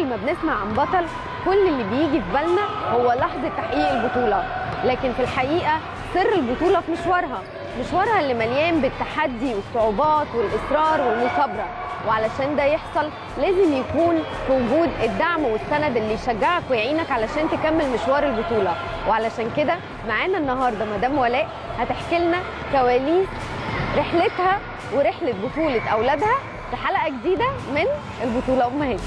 ما بنسمع عن بطل كل اللي بيجي في بالنا هو لحظة تحقيق البطولة لكن في الحقيقة سر البطولة في مشوارها مشوارها اللي مليان بالتحدي والصعوبات والإصرار والمثابرة وعلشان ده يحصل لازم يكون في وجود الدعم والسند اللي يشجعك ويعينك علشان تكمل مشوار البطولة وعلشان كده معانا النهارده مدام ولاء هتحكي لنا كواليس رحلتها ورحلة بطولة أولادها في حلقة جديدة من البطولة أمهات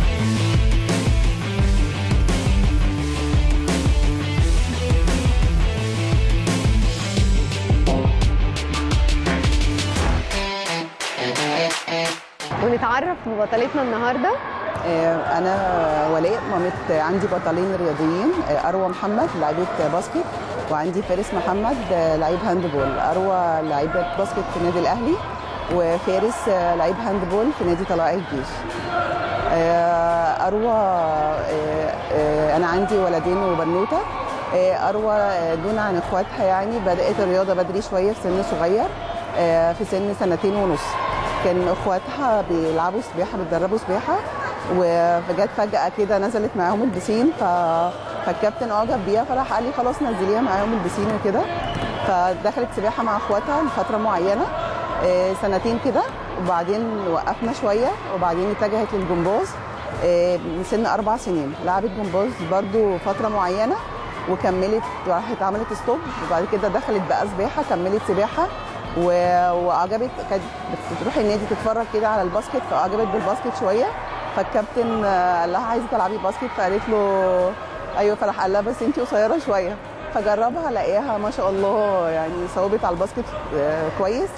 ونتعرف ببطلتنا النهارده آه، انا ولاء مامة عندي بطلين رياضيين آه، اروى محمد لعيبه باسكت وعندي فارس محمد آه، لعيب هاندبول اروى لعيبه باسكت في النادي الاهلي وفارس آه، لعيب هاندبول في نادي طلائع الجيش آه، اروى آه، آه، انا عندي ولدين وبنوته آه، اروى آه، دون عن اخواتها يعني بدات الرياضه بدري شويه في سن صغير آه، في سن سنتين ونص كان اخواتها بيلعبوا سباحه بيتدربوا سباحه وفجت فجاه كده نزلت معاهم البسين ف... فالكابتن اعجب بيها فراح قال لي خلاص نزليها معاهم البسين وكده فدخلت سباحه مع اخواتها لفتره معينه آه، سنتين كده وبعدين وقفنا شويه وبعدين اتجهت للجمباز آه، من سن اربع سنين لعبت جمباز برضو فتره معينه وكملت راحت عملت ستوب وبعد كده دخلت بقى سباحه كملت سباحه و- واعجبت كانت بتروح النادي تتفرج كده على الباسكت فاعجبت بالباسكت شويه فالكابتن آه، قال لها عايزه تلعبي باسكت فقالت له ايوه فراح قال لها بس انت قصيره شويه فجربها لقيها ما شاء الله يعني صوبت على الباسكت آه، كويس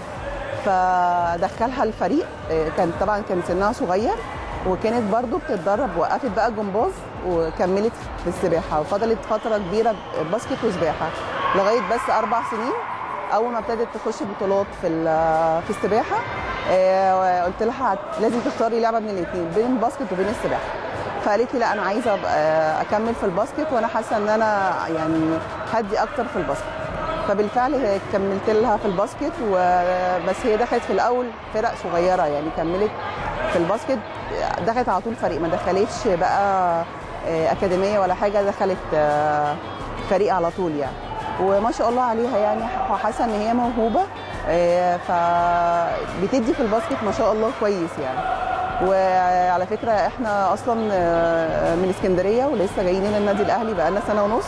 فدخلها الفريق آه، كان طبعا كان سنها صغير وكانت برضو بتتدرب وقفت بقى جمباز وكملت في السباحه وفضلت فتره كبيره باسكت وسباحه لغايه بس اربع سنين اول ما ابتدت تخش بطولات في ال- في السباحه آه، قلت لها هت- لازم تختاري لعبه من الاثنين بين الباسكت وبين السباحه فقالت لي لا انا عايزه أبقى اكمل في الباسكت وانا حاسه ان انا يعني هدي اكتر في الباسكت فبالفعل هي كملت لها في الباسكت وبس هي دخلت في الاول فرق صغيره يعني كملت في الباسكت دخلت على طول فريق ما دخلتش بقى آه، اكاديميه ولا حاجه دخلت آه، فريق على طول يعني وما شاء الله عليها يعني حاسه ان هي موهوبه آه، فبتدي في الباسكت ما شاء الله كويس يعني وعلى فكره احنا اصلا آه، من اسكندريه ولسه جايين هنا النادي الاهلي بقالنا سنه ونص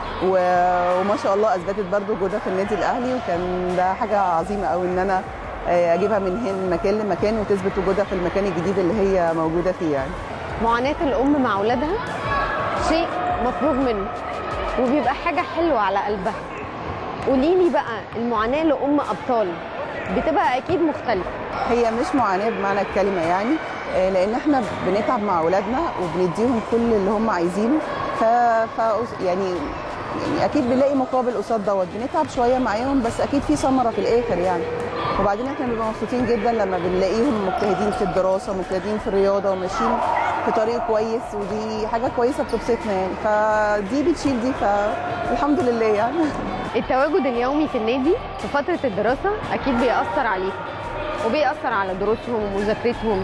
و- وما شاء الله اثبتت برضو وجودها في النادي الاهلي وكان ده حاجه عظيمه قوي ان انا آه، اجيبها من هنا مكان لمكان وتثبت وجودها في المكان الجديد اللي هي موجوده فيه يعني معاناة الأم مع أولادها شيء مطلوب منه وبيبقى حاجة حلوة على قلبها قولي لي بقى المعاناة لأم أبطال بتبقى أكيد مختلفة هي مش معاناه بمعنى الكلمه يعني آه، لان احنا بنتعب مع اولادنا وبنديهم كل اللي هم عايزينه ف... ف يعني يعني اكيد بنلاقي مقابل قصاد دوت بنتعب شويه معاهم بس اكيد في ثمره في الاخر يعني وبعدين احنا بنبقى مبسوطين جدا لما بنلاقيهم مجتهدين في الدراسه مجتهدين في الرياضه وماشيين في طريق كويس ودي حاجه كويسه بتبسطنا يعني فدي بتشيل دي فالحمد لله يعني التواجد اليومي في النادي في فترة الدراسة أكيد بيأثر عليهم وبيأثر على دروسهم ومذاكرتهم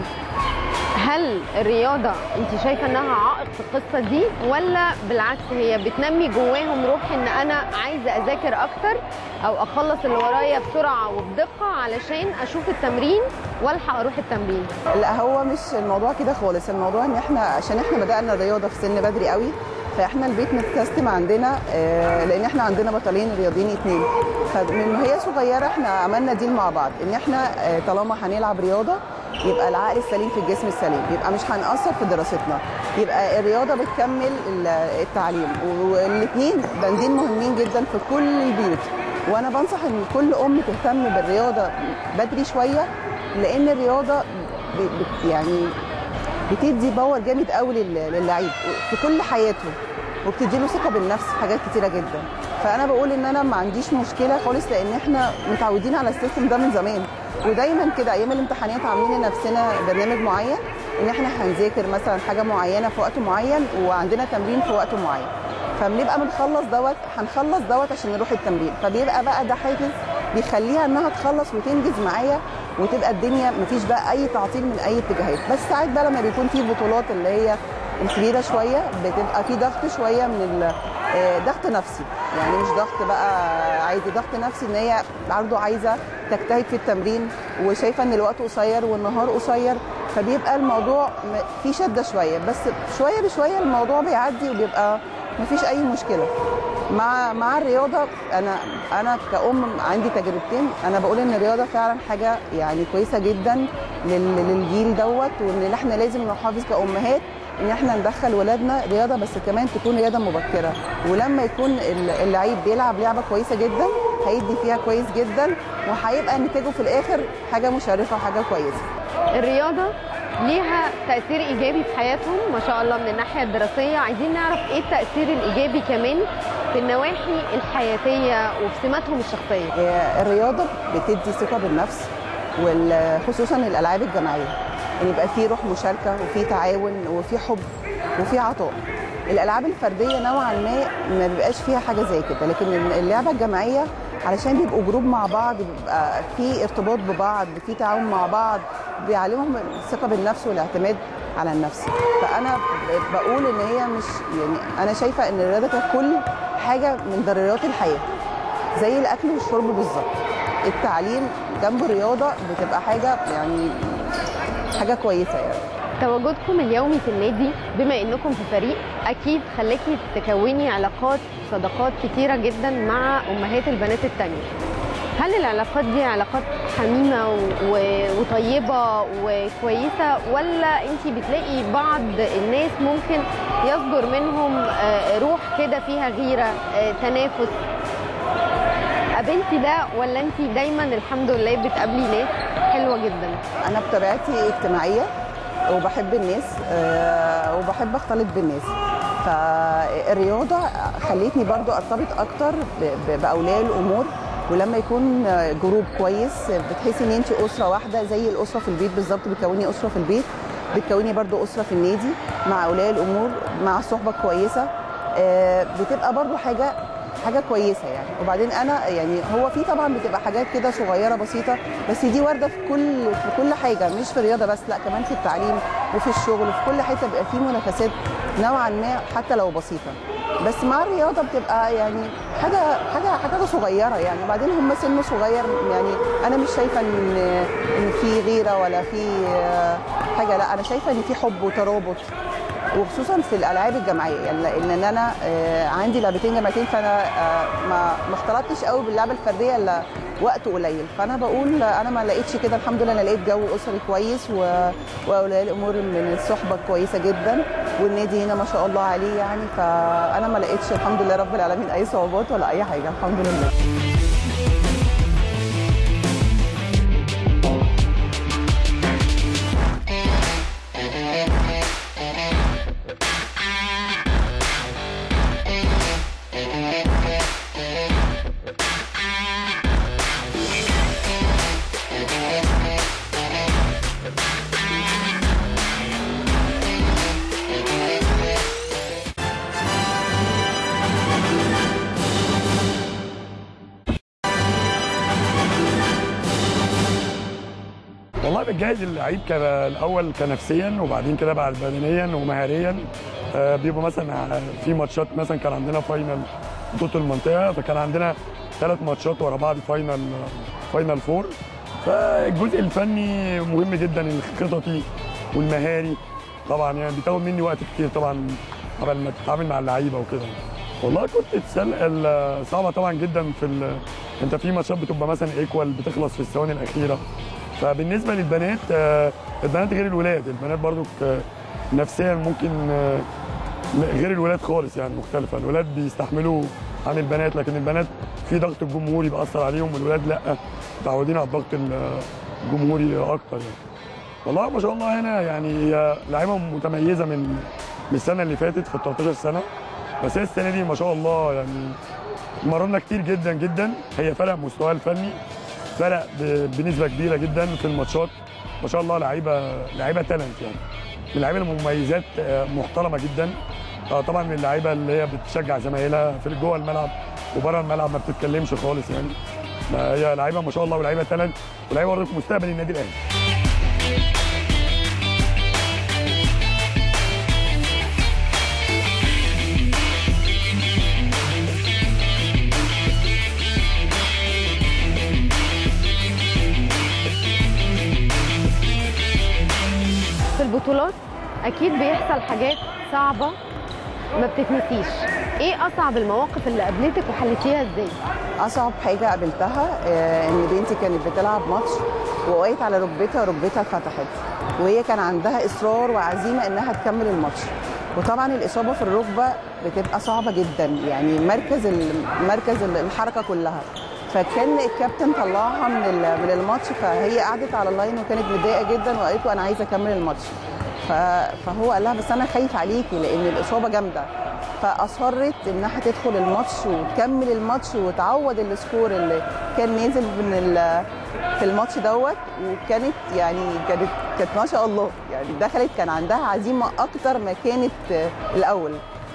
هل الرياضة أنت شايفة إنها عائق في القصة دي ولا بالعكس هي بتنمي جواهم روح إن أنا عايزة أذاكر أكتر أو أخلص اللي ورايا بسرعة وبدقة علشان أشوف التمرين والحق أروح التمرين لا هو مش الموضوع كده خالص الموضوع ان احنا عشان احنا بدانا الرياضه في سن بدري قوي فاحنا البيت متكستم عندنا آه، لان احنا عندنا بطلين رياضيين اتنين فمن وهي صغيره احنا عملنا ديل مع بعض ان احنا آه، طالما هنلعب رياضه يبقى العقل السليم في الجسم السليم يبقى مش هنأثر في دراستنا يبقى الرياضه بتكمل ال- التعليم والاثنين بندين مهمين جدا في كل البيوت وانا بنصح ان كل ام تهتم بالرياضه بدري شويه لان الرياضه ب- بت- يعني بتدي باور جامد قوي لل- للعيب في كل حياته وبتدي له ثقه بالنفس في حاجات كتيره جدا فانا بقول ان انا ما عنديش مشكله خالص لان احنا متعودين على السيستم ده من زمان ودايما كده ايام الامتحانات عاملين لنفسنا برنامج معين ان احنا هنذاكر مثلا حاجه معينه في وقت معين وعندنا تمرين في وقت معين فبنبقى بنخلص دوت هنخلص دوت عشان نروح التمرين فبيبقى بقى ده حافز بيخليها انها تخلص وتنجز معايا وتبقى الدنيا مفيش بقى اي تعطيل من اي اتجاهات بس ساعات بقى لما بيكون في بطولات اللي هي الكبيره شويه بتبقى في ضغط شويه من ال- آه، ضغط نفسي يعني مش ضغط بقى عادي ضغط نفسي ان هي برضه عايزه تجتهد في التمرين وشايفه ان الوقت قصير والنهار قصير فبيبقى الموضوع م- فيه شده شويه بس شويه بشويه الموضوع بيعدي وبيبقى مفيش اي مشكله مع مع الرياضه انا انا كأم عندي تجربتين انا بقول ان الرياضه فعلا حاجه يعني كويسه جدا لل- للجيل دوت وان احنا لازم نحافظ كامهات ان احنا ندخل ولادنا رياضه بس كمان تكون رياضه مبكره ولما يكون ال- اللعيب بيلعب لعبه كويسه جدا هيدي فيها كويس جدا وهيبقى نتيجه في الاخر حاجه مشرفه وحاجه كويسه الرياضة ليها تأثير إيجابي في حياتهم ما شاء الله من الناحية الدراسية عايزين نعرف إيه التأثير الإيجابي كمان في النواحي الحياتية وفي سماتهم الشخصية آه، الرياضه بتدي ثقه بالنفس وخصوصا الالعاب الجماعيه ان يبقى في روح مشاركه وفي تعاون وفي حب وفي عطاء الالعاب الفرديه نوعا ما ما بيبقاش فيها حاجه زي كده لكن اللعبه الجماعيه علشان بيبقوا جروب مع بعض بيبقى في ارتباط ببعض في تعاون مع بعض بيعلمهم الثقه بالنفس والاعتماد على النفس فانا ب- بقول ان هي مش يعني انا شايفه ان الرياضه ككل حاجه من ضرورات الحياه زي الاكل والشرب بالظبط التعليم جنب الرياضه بتبقى حاجه يعني حاجه كويسه يعني تواجدكم اليومي في النادي بما انكم في فريق اكيد خلاكي تكوني علاقات صداقات كتيره جدا مع امهات البنات التانية هل العلاقات دي علاقات حميمه و- و- وطيبه وكويسه ولا انت بتلاقي بعض الناس ممكن يصدر منهم آه، روح كده فيها غيره آه، تنافس قابلتي ده ولا انت دايما الحمد لله بتقابلي ناس حلوه جدا انا بطبيعتي اجتماعيه وبحب الناس آه، وبحب اختلط بالناس فالرياضه خلتني برضو ارتبط اكتر ب- ب- باولياء الامور ولما يكون جروب كويس بتحسي ان انت اسره واحده زي الاسره في البيت بالظبط بتكوني اسره في البيت بتكوني برضو اسره في النادي مع اولياء الامور مع صحبه كويسه آه، بتبقى برضو حاجه حاجه كويسه يعني وبعدين انا يعني هو في طبعا بتبقى حاجات كده صغيره بسيطه بس دي وارده في كل في كل حاجه مش في الرياضه بس لا كمان في التعليم وفي الشغل وفي كل حته بيبقى في منافسات نوعا ما حتى لو بسيطه بس مع الرياضه بتبقى يعني حاجه حاجه حاجه صغيره يعني وبعدين هم سن صغير يعني انا مش شايفه ان ان في غيره ولا في آه، حاجه لا انا شايفه ان في حب وترابط وخصوصا في الالعاب الجماعيه يعني لان انا آه، عندي لعبتين جماعتين فانا آه، ما ما اختلطتش قوي باللعبه الفرديه الا وقت قليل فانا بقول انا ما لقيتش كده الحمد لله انا لقيت جو اسري كويس و- واولياء الامور من الصحبه كويسه جدا والنادي هنا ما شاء الله عليه يعني فانا ما لقيتش الحمد لله رب العالمين اي صعوبات ولا اي حاجه الحمد لله والله بتجهز اللعيب كان الاول كنفسيا وبعدين كده بعد بدنيا ومهاريا آه، بيبقوا مثلا في ماتشات مثلا كان عندنا فاينل بطوله المنطقه فكان عندنا ثلاث ماتشات ورا بعض فاينل فاينل فور فالجزء الفني مهم جدا الخططي والمهاري طبعا يعني بتاخد مني وقت كتير طبعا قبل ما تتعامل مع اللعيبه وكده والله كنت تسال ال- صعبه طبعا جدا في ال... انت في ماتشات بتبقى مثلا ايكوال بتخلص في الثواني الاخيره فبالنسبه للبنات آه، البنات غير الولاد البنات برضو ك- نفسيا ممكن آه، غير الولاد خالص يعني مختلفه الولاد بيستحملوا عن البنات لكن البنات في ضغط الجمهوري بيأثر عليهم والولاد لا متعودين على الضغط الجمهوري اكتر يعني والله ما شاء الله هنا يعني هي لعيبه متميزه من من السنه اللي فاتت في ال 13 سنه بس هي السنه دي ما شاء الله يعني مرنا كتير جدا جدا هي فرق مستواها الفني فرق ب- بنسبه كبيره جدا في الماتشات ما شاء الله لعيبه لعيبه تالنت يعني من اللعيبه المميزات آه، محترمه جدا آه، طبعا من اللعيبه اللي هي بتشجع زمايلها في جوه الملعب وبره الملعب ما بتتكلمش خالص يعني هي لعيبه ما شاء الله ولعيبه تالنت ولعيبه برضه في مستقبل النادي الاهلي البطولات اكيد بيحصل حاجات صعبه ما بتتنسيش ايه اصعب المواقف اللي قابلتك وحلتيها ازاي اصعب حاجه قابلتها آه، ان بنتي كانت بتلعب ماتش وقعت على ركبتها ركبتها اتفتحت وهي كان عندها اصرار وعزيمه انها تكمل الماتش وطبعا الاصابه في الركبه بتبقى صعبه جدا يعني مركز ال- مركز ال- الحركه كلها فكان الكابتن طلعها من ال- من الماتش فهي قعدت على اللاين وكانت متضايقه جدا وقالت له انا عايزه اكمل الماتش ف- فهو قال لها بس انا خايف عليكي لان الاصابه جامده فاصرت انها تدخل الماتش وتكمل الماتش وتعوض السكور اللي كان نازل من ال- في الماتش دوت وكانت يعني كانت كانت ما شاء الله يعني دخلت كان عندها عزيمه اكتر ما كانت آه، الاول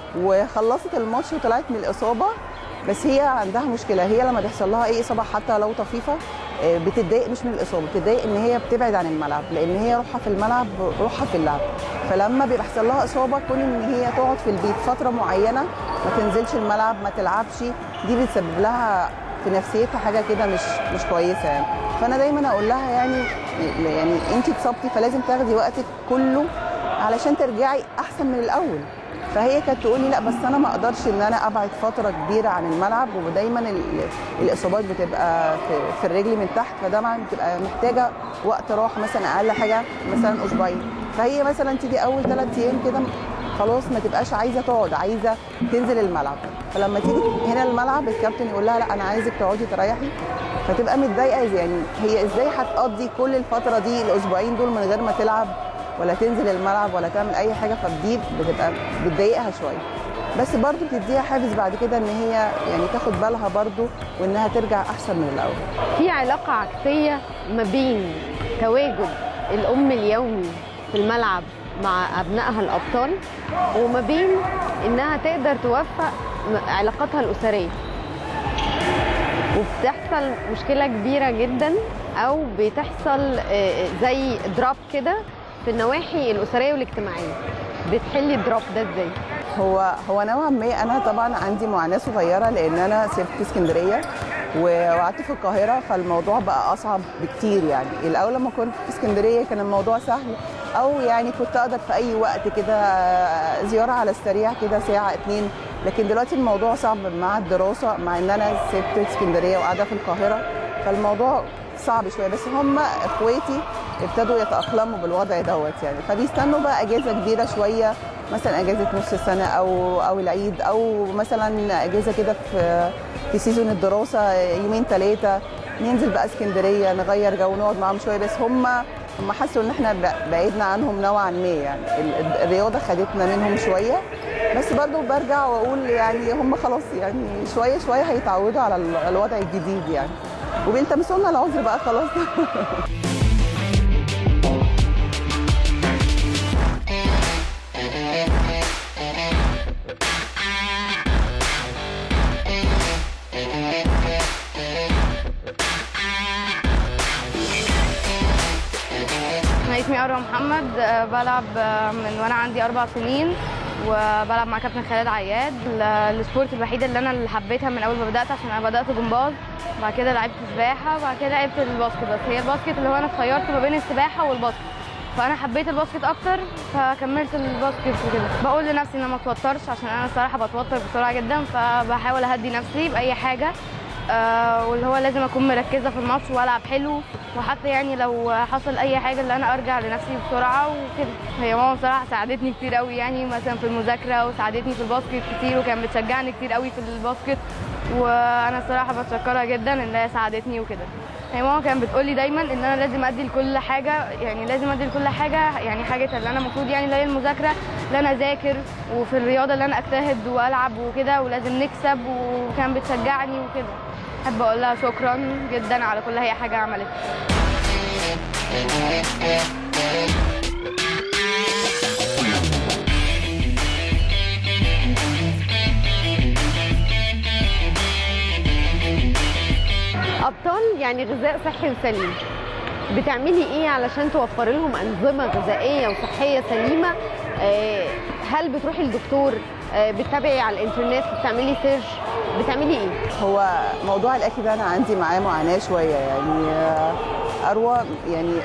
وخلصت الماتش وطلعت من الاصابه بس هي عندها مشكله هي لما بيحصل لها اي اصابه حتى لو طفيفه آه، بتتضايق مش من الاصابه بتتضايق ان هي بتبعد عن الملعب لان هي روحها في الملعب روحها في اللعب فلما بيحصل لها اصابه كون ان هي تقعد في البيت فتره معينه ما تنزلش الملعب ما تلعبش دي بتسبب لها في نفسيتها حاجه كده مش مش كويسه يعني فانا دايما اقول لها يعني يعني انت اتصبتي فلازم تاخدي وقتك كله علشان ترجعي احسن من الاول فهي كانت تقول لي لا بس انا ما اقدرش ان انا ابعد فتره كبيره عن الملعب ودايما ال- الاصابات بتبقى في, في الرجل من تحت فطبعا بتبقى محتاجه وقت راحه مثلا اقل حاجه مثلا اسبوعين فهي مثلا تيجي اول ثلاث ايام كده خلاص ما تبقاش عايزه تقعد عايزه تنزل الملعب فلما تيجي هنا الملعب الكابتن يقول لها لا انا عايزك تقعدي تريحي فتبقى متضايقه يعني هي ازاي هتقضي كل الفتره دي الاسبوعين دول من غير ما تلعب ولا تنزل الملعب ولا تعمل اي حاجه فدي بتبقى بتضايقها شويه بس برضو بتديها حافز بعد كده ان هي يعني تاخد بالها برضو وانها ترجع احسن من الاول في علاقه عكسيه ما بين تواجد الام اليومي في الملعب مع ابنائها الابطال وما بين انها تقدر توفق م- علاقاتها الاسريه وبتحصل مشكله كبيره جدا او بتحصل آه، زي دروب كده في النواحي الاسريه والاجتماعيه بتحلي الدروب ده ازاي هو هو نوعا ما انا طبعا عندي معاناه صغيره لان انا سبت اسكندريه و- وقعدت في القاهره فالموضوع بقى اصعب بكتير يعني الاول لما كنت في اسكندريه كان الموضوع سهل او يعني كنت اقدر في اي وقت كده زياره على السريع كده ساعه اتنين لكن دلوقتي الموضوع صعب مع الدراسه مع ان انا سبت اسكندريه وقاعده في القاهره فالموضوع صعب شويه بس هم اخواتي ابتدوا يتاقلموا بالوضع دوت يعني فبيستنوا بقى اجازه كبيره شويه مثلا اجازه نص السنه او او العيد او مثلا اجازه كده في في سيزون الدراسه يومين ثلاثه ننزل بقى اسكندريه نغير جو نقعد معاهم شويه بس هم هم حسوا ان احنا ب- بعدنا عنهم نوعا ما يعني ال- ال- الرياضه خدتنا منهم شويه بس برضو برجع واقول يعني هم خلاص يعني شويه شويه هيتعودوا على ال- الوضع الجديد يعني وبيلتمسوا لنا العذر بقى خلاص انا اسمي اروى محمد آه، بلعب آه، من وانا عندي اربع سنين وبلعب مع كابتن خالد عياد ال- السبورت الوحيده اللي انا اللي حبيتها من اول ما بدات عشان انا بدات جمباز بعد كده لعبت سباحه وبعد كده لعبت الباسكت بس هي الباسكت اللي هو انا اتخيرت ما بين السباحه والباسكت فانا حبيت الباسكت اكتر فكملت الباسكت وكده بقول لنفسي ان أنا ما اتوترش عشان انا الصراحه بتوتر بسرعه جدا فبحاول اهدي نفسي باي حاجه آه واللي هو لازم اكون مركزه في الماتش والعب حلو وحتى يعني لو حصل اي حاجه اللي انا ارجع لنفسي بسرعه وكده هي ماما بصراحه ساعدتني كتير قوي يعني مثلا في المذاكره وساعدتني في الباسكت كتير وكانت بتشجعني كتير قوي في الباسكت وانا الصراحه بتشكرها جدا ان هي ساعدتني وكده هي ماما كانت بتقول لي دايما ان انا لازم ادي لكل حاجه يعني لازم ادي لكل حاجه يعني حاجه اللي انا المفروض يعني اللي هي المذاكره اللي انا اذاكر وفي الرياضه اللي انا اجتهد والعب وكده ولازم نكسب وكانت بتشجعني وكده احب اقول لها شكرا جدا على كل هي حاجه عملتها ابطال يعني غذاء صحي وسليم بتعملي ايه علشان توفري لهم انظمه غذائيه وصحيه سليمه آه، هل بتروحي للدكتور آه، بتتابعي على الانترنت بتعملي سيرش بتعملي ايه هو موضوع الاكل ده انا عندي معاه معاناه شويه يعني آه، اروى يعني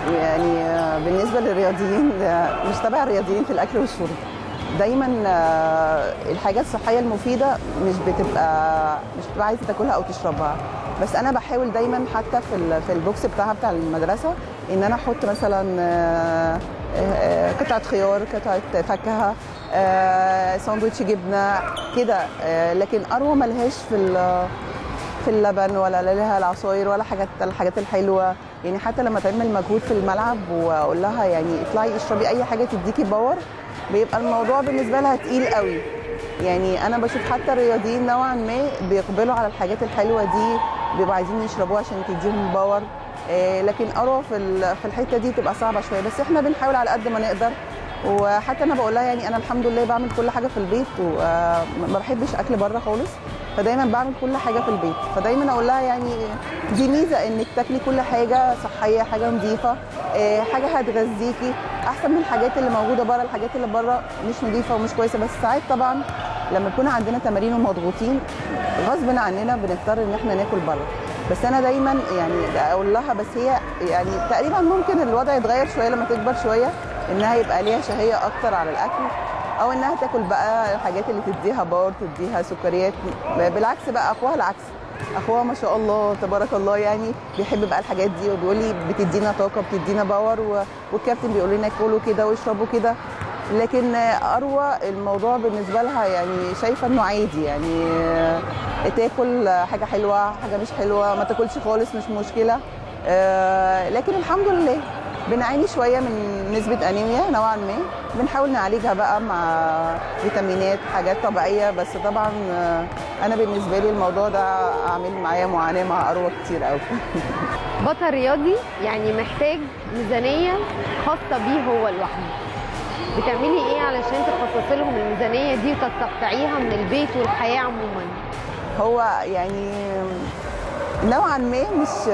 يعني آه، بالنسبه للرياضيين آه، مش تبع الرياضيين في الاكل والشرب دايما آه، الحاجات الصحيه المفيده مش بتبقى مش بتبقى عايزه تاكلها او تشربها بس انا بحاول دايما حتى في ال- في البوكس بتاعها بتاع المدرسه ان انا احط مثلا آه، آه، قطعه خيار قطعه فاكهه آه، ساندوتش جبنه كده آه، لكن اروى ملهاش في ال- في اللبن ولا لها العصاير ولا حاجات الحاجات الحلوه يعني حتى لما تعمل مجهود في الملعب واقول لها يعني اطلعي اشربي اي حاجه تديكي باور بيبقى الموضوع بالنسبه لها تقيل قوي يعني انا بشوف حتى الرياضيين نوعا ما بيقبلوا على الحاجات الحلوه دي بيبقوا عايزين يشربوها عشان تديهم باور آه، لكن اروى في ال- في الحته دي تبقى صعبه شويه بس احنا بنحاول على قد ما نقدر وحتى انا بقول لها يعني انا الحمد لله بعمل كل حاجه في البيت وما بحبش اكل بره خالص فدايما بعمل كل حاجه في البيت فدايما اقول لها يعني دي ميزه انك تاكلي كل حاجه صحيه حاجه نظيفه آه، حاجه هتغذيكي احسن من الحاجات اللي موجوده بره الحاجات اللي بره مش نظيفه ومش كويسه بس ساعات طبعا لما يكون عندنا تمارين ومضغوطين غصب عننا بنضطر ان احنا ناكل بره بس انا دايما يعني اقول لها بس هي يعني تقريبا ممكن الوضع يتغير شويه لما تكبر شويه انها يبقى ليها شهيه اكتر على الاكل او انها تاكل بقى الحاجات اللي تديها باور تديها سكريات بالعكس بقى اخوها العكس اخوها ما شاء الله تبارك الله يعني بيحب بقى الحاجات دي وبيقول لي بتدينا طاقه بتدينا باور و- والكابتن بيقول لنا كلوا كده واشربوا كده لكن اروى الموضوع بالنسبه لها يعني شايفه انه عادي يعني تاكل حاجه حلوه حاجه مش حلوه ما تاكلش خالص مش مشكله آه، لكن الحمد لله بنعاني شويه من نسبه انيميا نوعا ما بنحاول نعالجها بقى مع فيتامينات حاجات طبيعيه بس طبعا آه، انا بالنسبه لي الموضوع ده عامل معايا معاناه مع اروى كتير قوي بطل رياضي يعني محتاج ميزانيه خاصه بيه هو لوحده بتعملي ايه علشان تخصصي لهم الميزانيه دي وتستقطعيها من البيت والحياه عموما هو يعني نوعا ما مش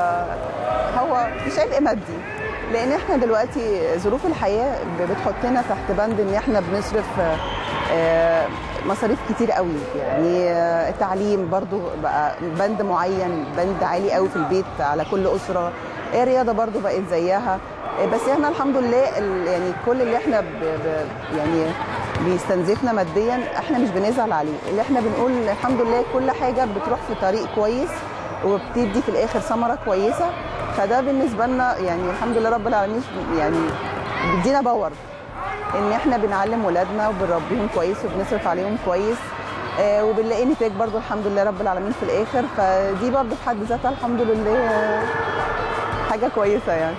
هو مش عبء مادي لان احنا دلوقتي ظروف الحياه بتحطنا تحت بند ان احنا بنصرف آه، مصاريف كتير قوي يعني آه، التعليم برضو بقى بند معين بند عالي قوي في البيت على كل اسره الرياضه برضو بقت زيها آه، بس احنا الحمد لله ال- يعني كل اللي احنا ب ب يعني بيستنزفنا ماديا احنا مش بنزعل عليه اللي احنا بنقول الحمد لله كل حاجه بتروح في طريق كويس وبتدي في الاخر ثمره كويسه فده بالنسبه لنا يعني الحمد لله رب العالمين يعني بيدينا باور ان احنا بنعلم ولادنا وبنربيهم كويس وبنصرف عليهم كويس آه وبنلاقي نتاج برضو الحمد لله رب العالمين في الاخر فدي برضو في حد ذاتها الحمد لله آه، حاجه كويسه يعني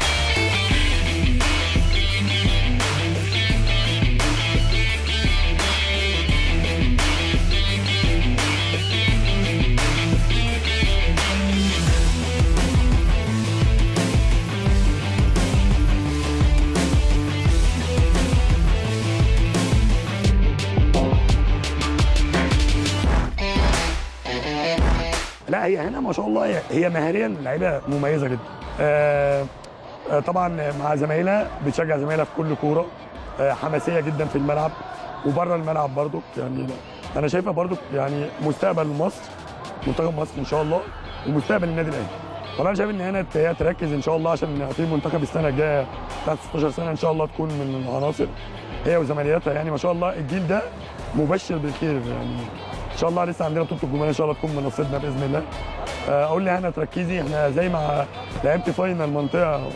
لا هي هنا ما شاء الله هي- هي مهاريا لعيبه مميزه جدا آه، آه، طبعا مع زمايلها بتشجع زمايلها في كل كوره آه، حماسيه جدا في الملعب وبره الملعب برضو يعني انا شايفها برضو يعني مستقبل مصر منتخب مصر ان شاء الله ومستقبل النادي الاهلي والله انا شايف ان هنا هي تركز ان شاء الله عشان في منتخب السنه الجايه بتاعت 16 سنه ان شاء الله تكون من العناصر هي وزمالياتها يعني ما شاء الله الجيل ده مبشر بالخير يعني ان شاء الله لسه عندنا بطوله الجمهوريه ان شاء الله تكون من نصيبنا باذن الله آه، اقول لي هنا تركزي احنا زي ما لعبت فاينل منطقه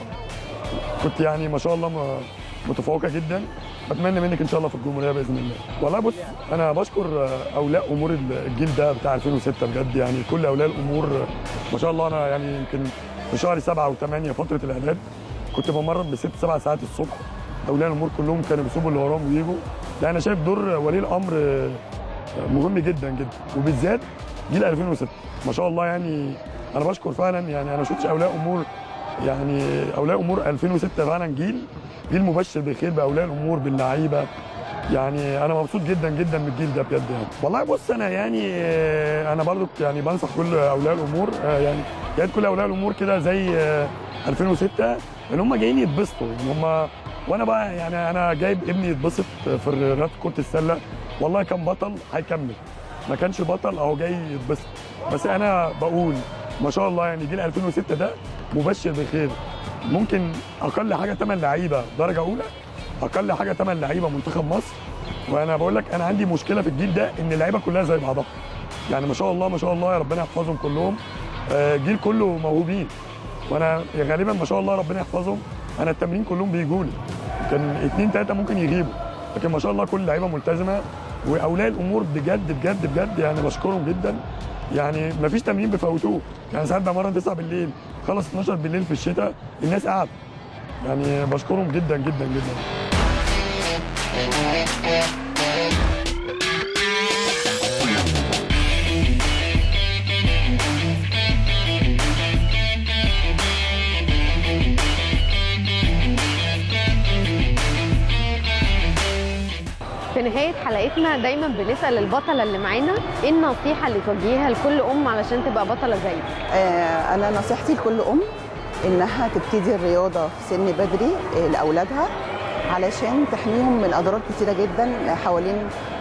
كنت يعني ما شاء الله م- متفوقه جدا بتمنى منك ان شاء الله في الجمهوريه باذن الله والله بص انا بشكر آه، اولياء امور الجيل ده بتاع 2006 بجد يعني كل اولياء الامور آه، ما شاء الله انا يعني يمكن في شهر سبعة وثمانية فتره الاعداد كنت بمرن بست سبع ساعات الصبح اولياء الامور كلهم كانوا بيسيبوا اللي وراهم ويجوا لا انا شايف دور ولي الامر آه، مهم جدا جدا وبالذات جيل 2006 ما شاء الله يعني انا بشكر فعلا يعني انا ما شفتش اولياء امور يعني اولياء امور 2006 فعلا جيل جيل مبشر بالخير باولياء الامور باللعيبه يعني انا مبسوط جدا جدا من الجيل ده بجد يعني والله بص انا يعني آه، انا برضو يعني بنصح كل اولياء الامور آه، يعني يا ريت كل اولياء الامور كده زي آه، 2006 ان هم جايين يتبسطوا ان هم وانا بقى يعني انا جايب ابني يتبسط في رياضه كره السله والله كان بطل هيكمل ما كانش بطل اهو جاي يتبسط بس انا بقول ما شاء الله يعني جيل 2006 ده مبشر بالخير ممكن اقل حاجه 8 لعيبه درجه اولى اقل حاجه 8 لعيبه منتخب مصر وانا بقول لك انا عندي مشكله في الجيل ده ان اللعيبه كلها زي بعضها يعني ما شاء الله ما شاء الله يا ربنا يحفظهم كلهم آه، جيل كله موهوبين وانا غالبا ما شاء الله ربنا يحفظهم انا التمرين كلهم بيجوا لي كان اثنين ثلاثه ممكن يغيبوا لكن ما شاء الله كل اللعيبه ملتزمه واولياء الامور بجد بجد بجد يعني بشكرهم جدا يعني ما فيش تمرين بيفوتوه يعني ساعات بمرن 9 بالليل خلص 12 بالليل في الشتاء الناس قاعده يعني بشكرهم جدا جدا جدا في نهاية حلقتنا دايما بنسأل البطلة اللي معانا ايه النصيحة اللي توجهيها لكل أم علشان تبقى بطلة زيك آه، انا نصيحتي لكل ام انها تبتدي الرياضه في سن بدري آه، لاولادها علشان تحميهم من اضرار كتيره جدا حوالين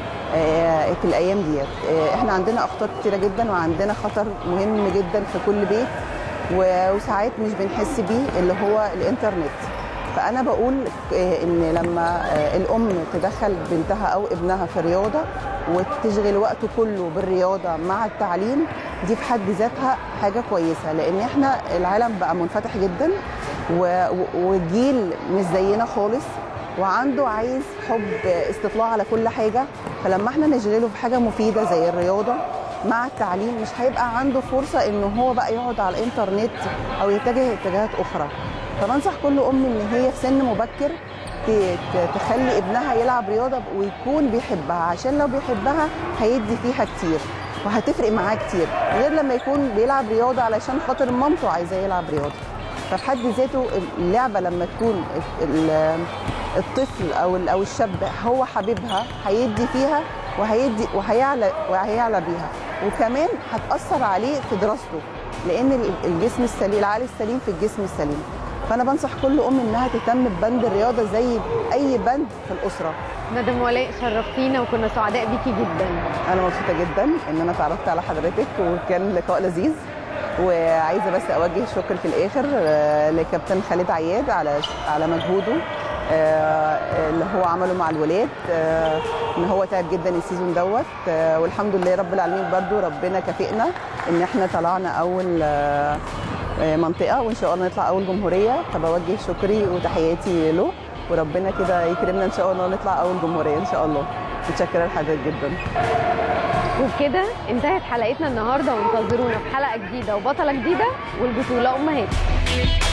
آه، في الايام ديت آه، احنا عندنا اخطار كتيره جدا وعندنا خطر مهم جدا في كل بيت و- وساعات مش بنحس بيه اللي هو الانترنت فانا بقول آه، ان لما آه، الام تدخل بنتها او ابنها في رياضه وتشغل وقته كله بالرياضه مع التعليم دي في حد ذاتها حاجه كويسه لان احنا العالم بقى منفتح جدا و- و- والجيل مش زينا خالص وعنده عايز حب استطلاع على كل حاجه فلما احنا نشغله بحاجه مفيده زي الرياضه مع التعليم مش هيبقى عنده فرصه ان هو بقى يقعد على الانترنت او يتجه اتجاهات اخرى فبنصح كل ام ان هي في سن مبكر ت- ت- تخلي ابنها يلعب رياضه ويكون بيحبها عشان لو بيحبها هيدي فيها كتير وهتفرق معاه كتير غير لما يكون بيلعب رياضه علشان خاطر مامته عايزاه يلعب رياضه ففي حد ذاته اللعبه لما تكون ال- الطفل او ال- او الشاب هو حبيبها هيدي فيها وهيدي وهيعلى وهيعلى بيها وكمان هتاثر عليه في دراسته لان ال- الجسم السليم العقل السليم في الجسم السليم فانا بنصح كل ام انها تهتم ببند الرياضه زي اي بند في الاسره مدام ولاء شرفتينا وكنا سعداء بيكي جدا انا مبسوطه جدا ان انا اتعرفت على حضرتك وكان لقاء لذيذ وعايزه بس اوجه الشكر في الاخر آه، لكابتن خالد عياد على على مجهوده آه، اللي هو عمله مع الولاد آه، ان هو تعب جدا السيزون دوت آه، والحمد لله رب العالمين برضو ربنا كافئنا ان احنا طلعنا اول آه، آه، منطقه وان شاء الله نطلع اول جمهوريه فبوجه شكري وتحياتي له وربنا كده يكرمنا ان شاء الله نطلع اول جمهوريه ان شاء الله متشكره لحضرتك جدا وبكده انتهت حلقتنا النهارده وانتظرونا في حلقة جديدة وبطلة جديدة والبطولة أمهات